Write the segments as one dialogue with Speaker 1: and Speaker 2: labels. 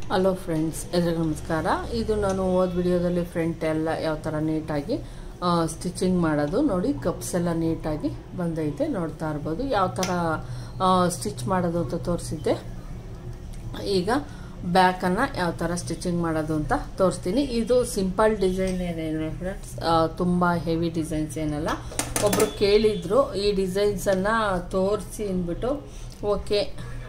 Speaker 1: hello friends ಎಲ್ರಿಗೂ ನಮಸ್ಕಾರ ಇದು ನಾನು ಓದ್ ವಿಡಿಯೋದಲ್ಲಿ ಫ್ರಂಟ್ ಎಲ್ಲ ಯಾವ ಥರ ನೀಟಾಗಿ ಸ್ಟಿಚಿಂಗ್ ಮಾಡೋದು ನೋಡಿ ಕಪ್ಸ್ ಎಲ್ಲ ನೀಟಾಗಿ ಬಂದೈತೆ ನೋಡ್ತಾ ಇರ್ಬೋದು ಯಾವ ಥರ ಸ್ಟಿಚ್ ಮಾಡೋದು ಅಂತ ತೋರಿಸಿದ್ದೆ ಈಗ ಬ್ಯಾಕನ್ನು ಯಾವ ಥರ ಸ್ಟಿಚಿಂಗ್ ಮಾಡೋದು ಅಂತ ತೋರಿಸ್ತೀನಿ ಇದು ಸಿಂಪಲ್ ಡಿಸೈನ್ ಏನೇನು ಫ್ರೆಂಡ್ಸ್ ತುಂಬ ಹೆವಿ ಡಿಸೈನ್ಸ್ ಏನಲ್ಲ ಒಬ್ಬರು ಕೇಳಿದ್ರು ಈ ಡಿಸೈನ್ಸನ್ನು ತೋರಿಸಿ ಅಂದ್ಬಿಟ್ಟು ಓಕೆ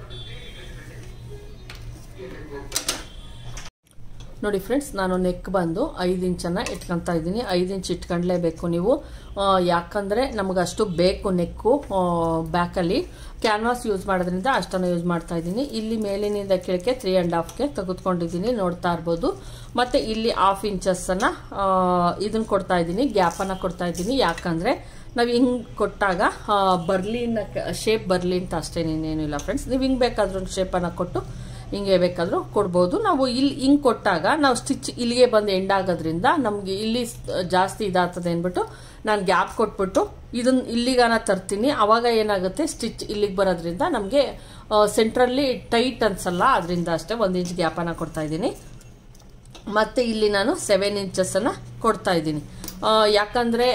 Speaker 1: ನೋಡಿ ಫ್ರೆಂಡ್ಸ್ ನಾನು ನೆಕ್ ಬಂದು ಐದು ಇಂಚನ್ನು ಇಟ್ಕೊತಾ ಇದ್ದೀನಿ ಐದು ಇಂಚ್ ಇಟ್ಕೊಂಡ್ಲೇಬೇಕು ನೀವು ಯಾಕಂದರೆ ನಮಗೆ ಅಷ್ಟು ಬೇಕು ನೆಕ್ಕು ಬ್ಯಾಕಲ್ಲಿ ಕ್ಯಾನ್ವಾಸ್ ಯೂಸ್ ಮಾಡೋದ್ರಿಂದ ಅಷ್ಟನ್ನು ಯೂಸ್ ಮಾಡ್ತಾ ಇದ್ದೀನಿ ಇಲ್ಲಿ ಮೇಲಿನಿಂದ ಕೆಳಕ್ಕೆ ತ್ರೀ ಆ್ಯಂಡ್ ಹಾಫ್ಗೆ ತೆಗೆದುಕೊಂಡಿದ್ದೀನಿ ನೋಡ್ತಾ ಇರ್ಬೋದು ಮತ್ತು ಇಲ್ಲಿ ಹಾಫ್ ಇಂಚಸ್ಸನ್ನು ಇದನ್ನು ಕೊಡ್ತಾ ಇದ್ದೀನಿ ಗ್ಯಾಪನ್ನು ಕೊಡ್ತಾ ಇದ್ದೀನಿ ಯಾಕಂದರೆ ನಾವು ಹಿಂಗೆ ಕೊಟ್ಟಾಗ ಬರ್ಲಿನ ಶೇಪ್ ಬರಲಿ ಅಂತ ಅಷ್ಟೇ ಇನ್ನೇನಿಲ್ಲ ಫ್ರೆಂಡ್ಸ್ ನೀವು ಹಿಂಗೆ ಬೇಕಾದ್ರೂ ಶೇಪನ್ನು ಕೊಟ್ಟು ಹಿಂಗೆ ಬೇಕಾದರೂ ಕೊಡ್ಬೋದು ನಾವು ಇಲ್ಲಿ ಹಿಂಗೆ ಕೊಟ್ಟಾಗ ನಾವು ಸ್ಟಿಚ್ ಇಲ್ಲಿಗೆ ಬಂದು ಎಂಡ್ ಆಗೋದ್ರಿಂದ ನಮಗೆ ಇಲ್ಲಿ ಜಾಸ್ತಿ ಇದಾಗ್ತದೆ ಅಂದ್ಬಿಟ್ಟು ನಾನು ಗ್ಯಾಪ್ ಕೊಟ್ಬಿಟ್ಟು ಇದನ್ನ ಇಲ್ಲಿಗಾನ ತರ್ತೀನಿ ಅವಾಗ ಏನಾಗುತ್ತೆ ಸ್ಟಿಚ್ ಇಲ್ಲಿಗೆ ಬರೋದ್ರಿಂದ ನಮಗೆ ಸೆಂಟ್ರಲ್ಲಿ ಟೈಟ್ ಅನ್ಸಲ್ಲ ಅದರಿಂದ ಅಷ್ಟೇ ಒಂದು ಇಂಚ್ ಗ್ಯಾಪನ್ನು ಕೊಡ್ತಾ ಇದ್ದೀನಿ ಮತ್ತು ಇಲ್ಲಿ ನಾನು ಸೆವೆನ್ ಇಂಚಸ್ಸನ್ನು ಕೊಡ್ತಾ ಇದ್ದೀನಿ ಯಾಕಂದರೆ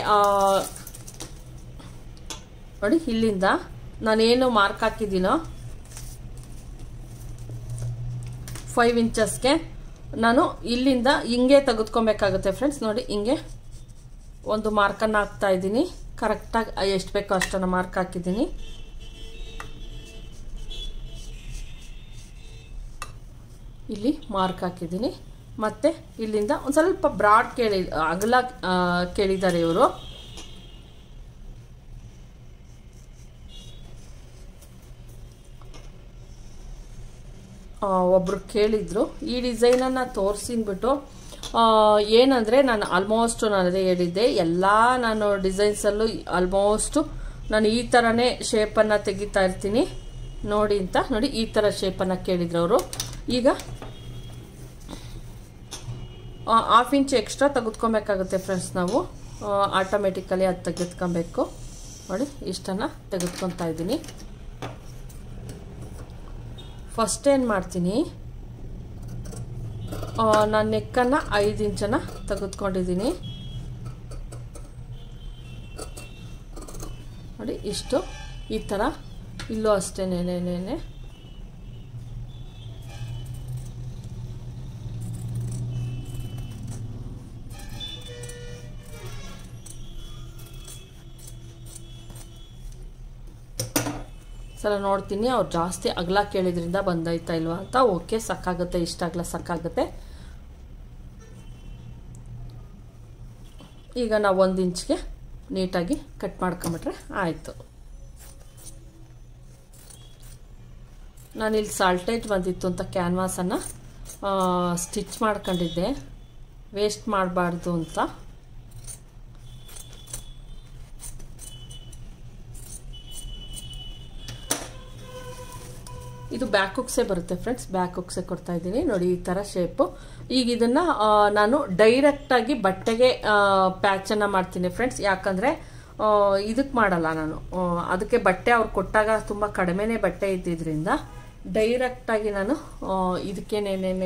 Speaker 1: ನೋಡಿ ಇಲ್ಲಿಂದ ನಾನೇನು ಮಾರ್ಕ್ ಹಾಕಿದ್ದೀನೋ ಫೈವ್ ಇಂಚಸ್ಗೆ ನಾನು ಇಲ್ಲಿಂದ ಹಿಂಗೆ ತೆಗೆದುಕೊಬೇಕಾಗುತ್ತೆ ಫ್ರೆಂಡ್ಸ್ ನೋಡಿ ಹಿಂಗೆ ಒಂದು ಮಾರ್ಕನ್ನು ಹಾಕ್ತಾ ಇದ್ದೀನಿ ಕರೆಕ್ಟಾಗಿ ಎಷ್ಟು ಬೇಕೋ ಅಷ್ಟನ್ನು ಮಾರ್ಕ್ ಹಾಕಿದ್ದೀನಿ ಇಲ್ಲಿ ಮಾರ್ಕ್ ಹಾಕಿದ್ದೀನಿ ಮತ್ತೆ ಇಲ್ಲಿಂದ ಒಂದು ಸ್ವಲ್ಪ ಬ್ರಾಡ್ ಕೇಳಿ ಅಗಲ ಕೇಳಿದ್ದಾರೆ ಇವರು ಒಬ್ಬರು ಕೇಳಿದ್ರು ಈ ಡಿಸೈನನ್ನು ತೋರಿಸಿನ್ಬಿಟ್ಟು ಏನಂದರೆ ನಾನು ಆಲ್ಮೋಸ್ಟ್ ನಾನು ಅದೇ ಹೇಳಿದ್ದೆ ಎಲ್ಲ ನಾನು ಡಿಸೈನ್ಸಲ್ಲೂ ಆಲ್ಮೋಸ್ಟು ನಾನು ಈ ಥರನೇ ಶೇಪನ್ನು ತೆಗಿತಾ ಇರ್ತೀನಿ ನೋಡಿ ಅಂತ ನೋಡಿ ಈ ಥರ ಶೇಪನ್ನು ಕೇಳಿದ್ರು ಅವರು ಈಗ ಹಾಫ್ ಇಂಚ್ ಎಕ್ಸ್ಟ್ರಾ ತೆಗೆದುಕೊಬೇಕಾಗುತ್ತೆ ಫ್ರೆಂಡ್ಸ್ ನಾವು ಆಟೋಮೆಟಿಕಲಿ ಅದು ತೆಗೆದ್ಕೊಬೇಕು ನೋಡಿ ಇಷ್ಟನ್ನು ತೆಗೆದುಕೊತಾ ಇದ್ದೀನಿ ಫಸ್ಟ್ ಏನು ಮಾಡ್ತೀನಿ ನಾನು ನೆಕ್ಕನ್ನು ಐದು ಇಂಚನ್ನು ತೆಗೆದುಕೊಂಡಿದ್ದೀನಿ ನೋಡಿ ಇಷ್ಟು ಈ ಥರ ಇಲ್ಲೂ ಅಷ್ಟೇ ನೇನೆ ಸಲ ನೋಡ್ತೀನಿ ಅವ್ರು ಜಾಸ್ತಿ ಅಗಲ ಕೇಳಿದ್ರಿಂದ ಬಂದೈತಾ ಇಲ್ವಾ ಅಂತ ಓಕೆ ಸಾಕಾಗುತ್ತೆ ಇಷ್ಟ ಅಗಲ ಸಾಕಾಗುತ್ತೆ ಈಗ ನಾವು ಒಂದು ಇಂಚ್ಗೆ ನೀಟಾಗಿ ಕಟ್ ಮಾಡ್ಕೊಂಬಿಟ್ರೆ ಆಯಿತು ನಾನಿಲ್ಲಿ ಸಾಲ್ಟೇಜ್ ಬಂದಿತ್ತು ಅಂತ ಕ್ಯಾನ್ವಾಸನ್ನು ಸ್ಟಿಚ್ ಮಾಡ್ಕೊಂಡಿದ್ದೆ ವೇಸ್ಟ್ ಮಾಡಬಾರ್ದು ಅಂತ ಇದು ಬ್ಯಾಕ್ ಹುಕ್ಸೇ ಬರುತ್ತೆ ಫ್ರೆಂಡ್ಸ್ ಬ್ಯಾಕ್ ಹುಕ್ಸೇ ಕೊಡ್ತಾ ಇದ್ದೀನಿ ನೋಡಿ ಈ ಥರ ಶೇಪು ಈಗ ಇದನ್ನ ನಾನು ಡೈರೆಕ್ಟಾಗಿ ಬಟ್ಟೆಗೆ ಪ್ಯಾಚನ್ನು ಮಾಡ್ತೀನಿ ಫ್ರೆಂಡ್ಸ್ ಯಾಕಂದರೆ ಇದಕ್ಕೆ ಮಾಡಲ್ಲ ನಾನು ಅದಕ್ಕೆ ಬಟ್ಟೆ ಅವ್ರು ಕೊಟ್ಟಾಗ ತುಂಬ ಕಡಿಮೆನೇ ಬಟ್ಟೆ ಇದ್ದಿದ್ರಿಂದ ಡೈರೆಕ್ಟಾಗಿ ನಾನು ಇದಕ್ಕೇನೇನೇನೆ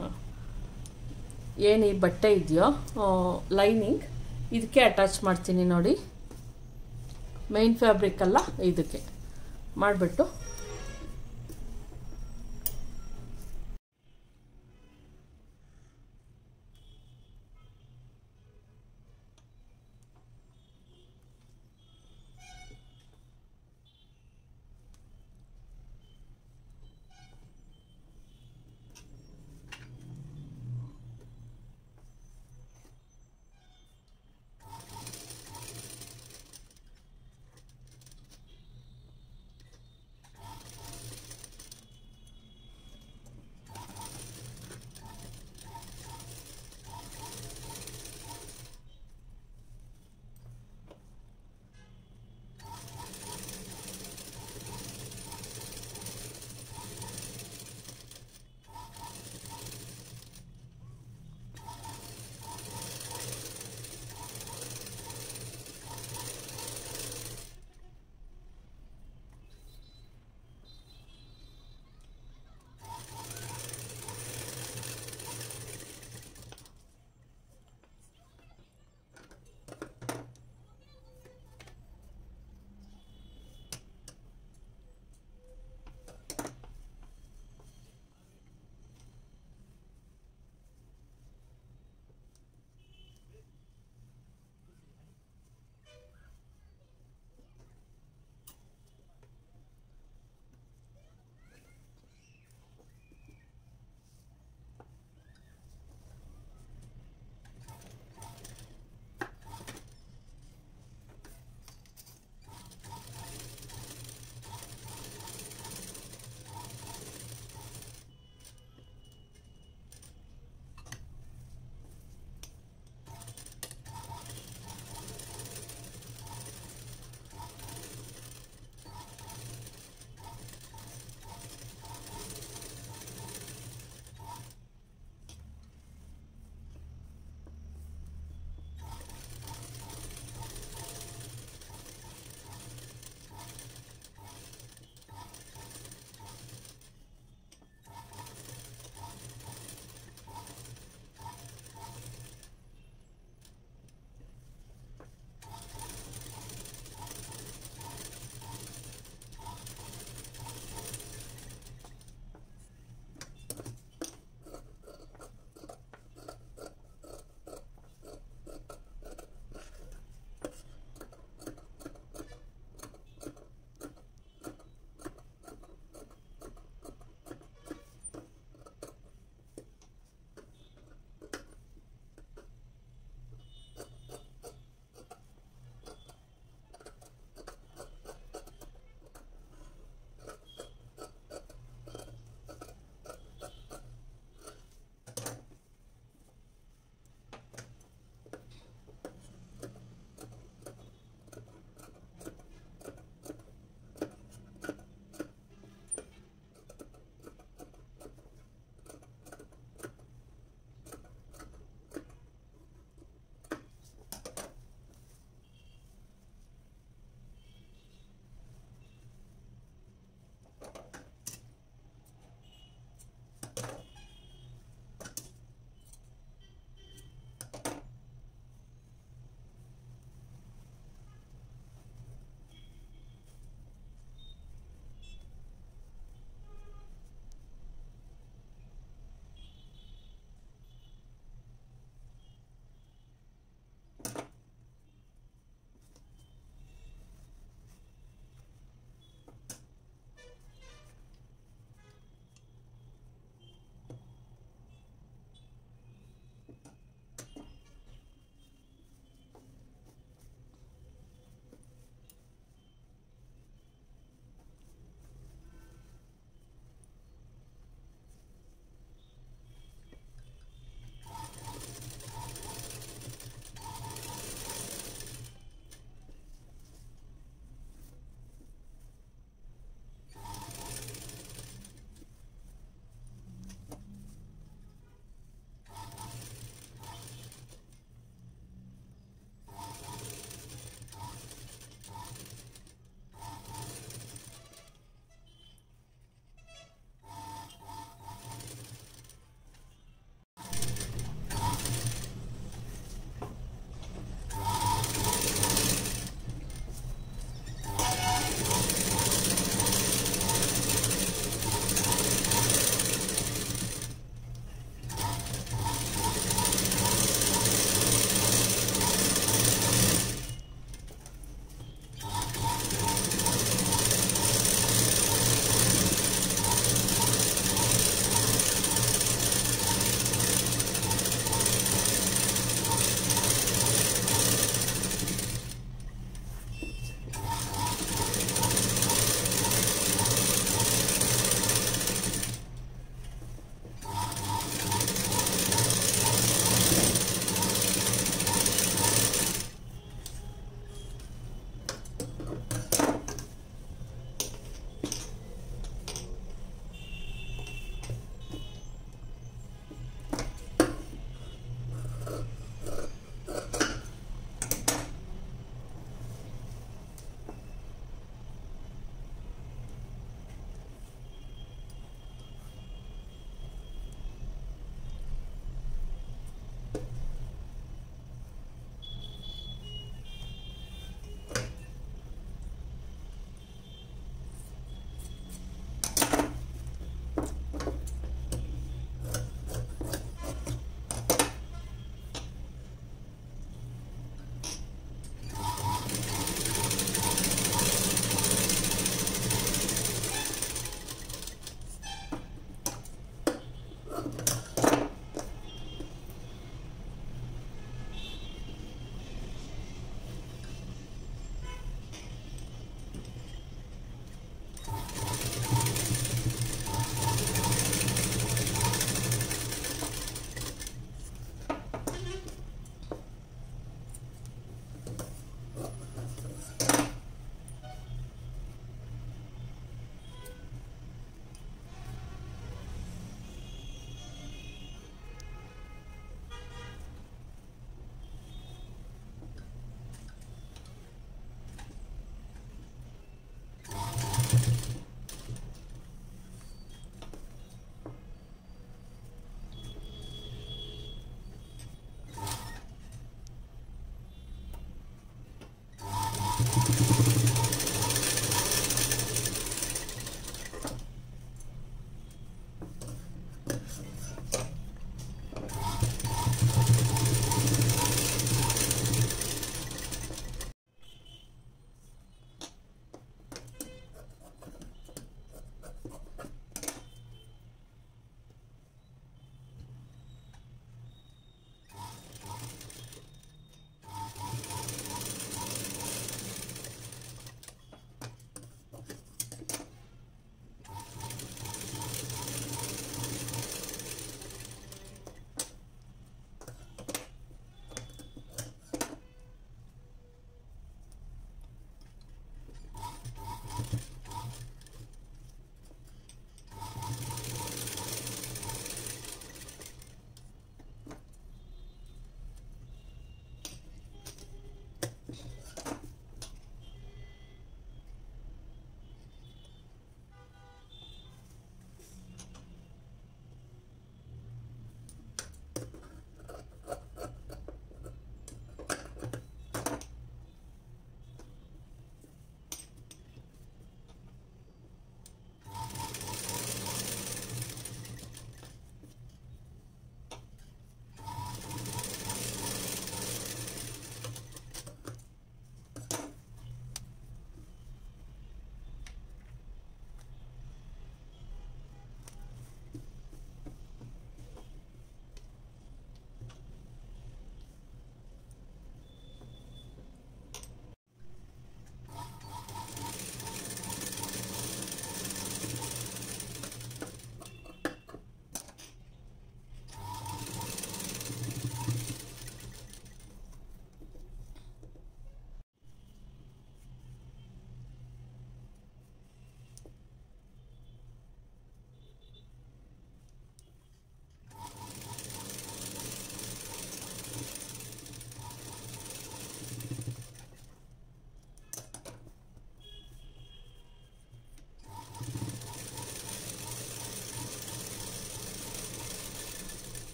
Speaker 1: ಏನು ಈ ಬಟ್ಟೆ ಇದೆಯೋ ಲೈನಿಂಗ್ ಇದಕ್ಕೆ ಅಟ್ಯಾಚ್ ಮಾಡ್ತೀನಿ ನೋಡಿ ಮೈನ್ ಫ್ಯಾಬ್ರಿಕ್ ಅಲ್ಲ ಇದಕ್ಕೆ ಮಾಡಿಬಿಟ್ಟು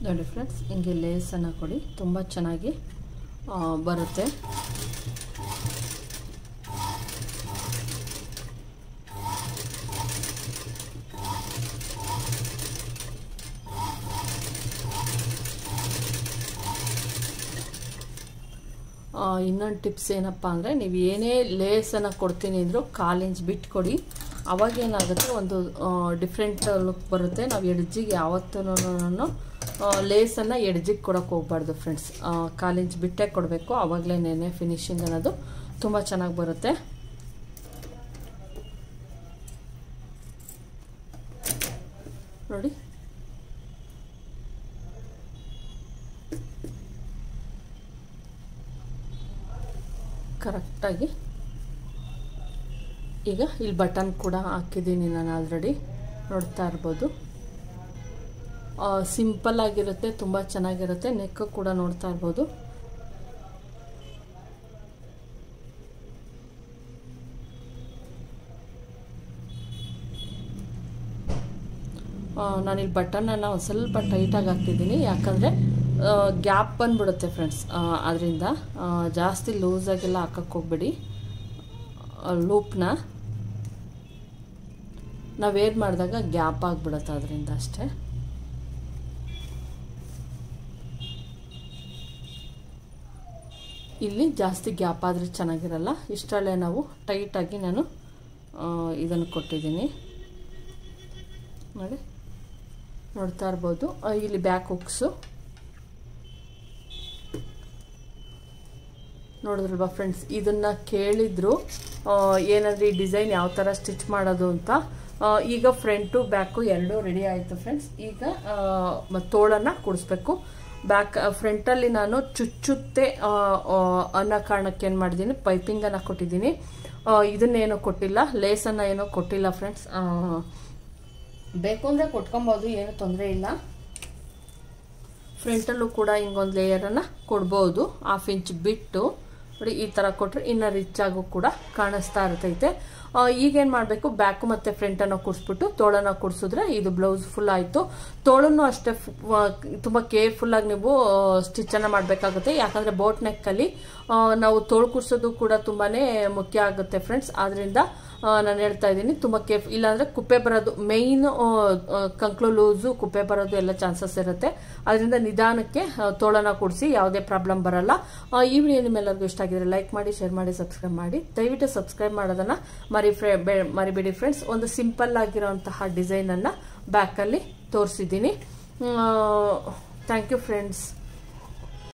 Speaker 1: ನೋಡಿ ಫ್ರೆಂಡ್ಸ್ ಹಿಂಗೆ ಲೇಸನ್ನು ಕೊಡಿ ತುಂಬ ಚೆನ್ನಾಗಿ ಆ, ಬರುತ್ತೆ ಇನ್ನೊಂದು ಟಿಪ್ಸ್ ಏನಪ್ಪ ಅಂದರೆ ನೀವು ಏನೇ ಲೇಸನ್ನು ಕೊಡ್ತೀನಿ ಅಂದರೂ ಕಾಲು ಇಂಚ್ ಬಿಟ್ಟು ಕೊಡಿ ಅವಾಗ ಏನಾಗುತ್ತೆ ಒಂದು ಡಿಫ್ರೆಂಟ್ ಲುಕ್ ಬರುತ್ತೆ ನಾವು ಎಡ್ಜಿಗೆ ಯಾವತ್ತೂ ಲೇಸನ್ನು ಎಡ್ಜಿಗೆ ಕೊಡೋಕೆ ಹೋಗ್ಬಾರ್ದು ಫ್ರೆಂಡ್ಸ್ ಕಾಲು ಇಂಚ್ ಬಿಟ್ಟೇ ಕೊಡಬೇಕು ಆವಾಗಲೇ ನೆನೆ ಫಿನಿಶಿಂಗ್ ಅನ್ನೋದು ತುಂಬ ಚೆನ್ನಾಗಿ ಬರುತ್ತೆ ನೋಡಿ ಕರೆಕ್ಟಾಗಿ ಈಗ ಇಲ್ಲಿ ಬಟನ್ ಕೂಡ ಹಾಕಿದ್ದೀನಿ ನಾನು ಆಲ್ರೆಡಿ ನೋಡ್ತಾ ಇರ್ಬೋದು ಸಿಂಪಲ್ ಆಗಿರುತ್ತೆ ತುಂಬ ಚೆನ್ನಾಗಿರುತ್ತೆ ನೆಕ್ ಕೂಡ ನೋಡ್ತಾ ಇರ್ಬೋದು ನಾನಿಲ್ಲಿ ಬಟನನ್ನು ಒಂದು ಸ್ವಲ್ಪ ಟೈಟಾಗಿ ಹಾಕ್ತಿದ್ದೀನಿ ಯಾಕಂದರೆ ಗ್ಯಾಪ್ ಬಂದ್ಬಿಡುತ್ತೆ ಫ್ರೆಂಡ್ಸ್ ಅದರಿಂದ ಜಾಸ್ತಿ ಲೂಸಾಗೆಲ್ಲ ಹಾಕಕ್ಕೆ ಹೋಗ್ಬೇಡಿ ಲೂಪ್ನ ನಾವು ವೇರ್ ಮಾಡಿದಾಗ ಗ್ಯಾಪ್ ಆಗಿಬಿಡುತ್ತೆ ಅದರಿಂದ ಅಷ್ಟೇ ಇಲ್ಲಿ ಜಾಸ್ತಿ ಗ್ಯಾಪ್ ಆದರೆ ಚೆನ್ನಾಗಿರಲ್ಲ ಇಷ್ಟರಲ್ಲೇ ನಾವು ಟೈಟಾಗಿ ನಾನು ಇದನ್ನು ಕೊಟ್ಟಿದ್ದೀನಿ ನೋಡಿ ನೋಡ್ತಾ ಇರ್ಬೋದು ಇಲ್ಲಿ ಬ್ಯಾಕ್ ಹುಕ್ಸು ನೋಡಿದ್ರಲ್ವಾ ಫ್ರೆಂಡ್ಸ್ ಇದನ್ನು ಕೇಳಿದ್ರು ಏನಾದರೂ ಈ ಡಿಸೈನ್ ಯಾವ ಥರ ಸ್ಟಿಚ್ ಮಾಡೋದು ಅಂತ ಈಗ ಫ್ರಂಟು ಬ್ಯಾಕು ಎರಡೂ ರೆಡಿ ಆಯಿತು ಫ್ರೆಂಡ್ಸ್ ಈಗ ತೋಳನ್ನು ಕೂಡಿಸ್ಬೇಕು ಬ್ಯಾಕ್ ಫ್ರಂಟಲ್ಲಿ ನಾನು ಚುಚ್ಚುತ್ತೆ ಅನ್ನೋ ಕಾರಣಕ್ಕೆ ಏನು ಮಾಡಿದ್ದೀನಿ ಪೈಪಿಂಗನ್ನು ಕೊಟ್ಟಿದ್ದೀನಿ ಇದನ್ನೇನೋ ಕೊಟ್ಟಿಲ್ಲ ಲೇಸನ್ನು ಏನೋ ಕೊಟ್ಟಿಲ್ಲ ಫ್ರೆಂಡ್ಸ್ ಬೇಕು ಅಂದರೆ ಕೊಟ್ಕೊಬೋದು ಏನು ತೊಂದರೆ ಇಲ್ಲ ಫ್ರಂಟಲ್ಲೂ ಕೂಡ ಹಿಂಗೊಂದು ಲೇಯರನ್ನು ಕೊಡ್ಬೋದು ಹಾಫ್ ಇಂಚ್ ಬಿಟ್ಟು ನೋಡಿ ಈ ಥರ ಕೊಟ್ಟರೆ ಇನ್ನು ರಿಚ್ ಆಗು ಕೂಡ ಕಾಣಿಸ್ತಾ ಇರ್ತೈತೆ ಈಗೇನು ಮಾಡಬೇಕು ಬ್ಯಾಕು ಮತ್ತು ಫ್ರಂಟನ್ನು ಕೂಡಿಸ್ಬಿಟ್ಟು ತೋಳನ್ನು ಕೂಡಿಸಿದ್ರೆ ಇದು ಬ್ಲೌಸ್ ಫುಲ್ ಆಯಿತು ತೋಳನ್ನು ಅಷ್ಟೇ ತುಂಬ ಕೇರ್ಫುಲ್ಲಾಗಿ ನೀವು ಸ್ಟಿಚ್ಚನ್ನು ಮಾಡಬೇಕಾಗುತ್ತೆ ಯಾಕಂದರೆ ಬೋಟ್ ನೆಕ್ಕಲ್ಲಿ ನಾವು ತೋಳು ಕೂರಿಸೋದು ಕೂಡ ತುಂಬಾ ಮುಖ್ಯ ಆಗುತ್ತೆ ಫ್ರೆಂಡ್ಸ್ ಆದ್ದರಿಂದ ನಾನು ಹೇಳ್ತಾ ಇದ್ದೀನಿ ತುಂಬ ಕೇರ್ಫ್ ಇಲ್ಲಾಂದರೆ ಕುಪ್ಪೆ ಬರೋದು ಮೇಯ್ನ್ ಕಂಕ್ಳು ಲೂಸು ಕುಪ್ಪೆ ಬರೋದು ಎಲ್ಲ ಚಾನ್ಸಸ್ ಇರುತ್ತೆ ಅದರಿಂದ ನಿಧಾನಕ್ಕೆ ತೋಳನ ಕೂಡಿಸಿ ಯಾವುದೇ ಪ್ರಾಬ್ಲಮ್ ಬರಲ್ಲ ಈ ವಿಡಿಯೋ ನಿಮ್ಮೆಲ್ಲರಿಗೂ ಇಷ್ಟ ಆಗಿದ್ರೆ ಲೈಕ್ ಮಾಡಿ ಶೇರ್ ಮಾಡಿ ಸಬ್ಸ್ಕ್ರೈಬ್ ಮಾಡಿ ದಯವಿಟ್ಟು ಸಬ್ಸ್ಕ್ರೈಬ್ ಮಾಡೋದನ್ನು ಮರಿ ಫ್ರೇ ಮರಿಬೇಡಿ ಫ್ರೆಂಡ್ಸ್ ಒಂದು ಸಿಂಪಲ್ ಆಗಿರೋಂತಹ ಡಿಸೈನನ್ನು ಬ್ಯಾಕಲ್ಲಿ ತೋರಿಸಿದ್ದೀನಿ ಥ್ಯಾಂಕ್ ಯು ಫ್ರೆಂಡ್ಸ್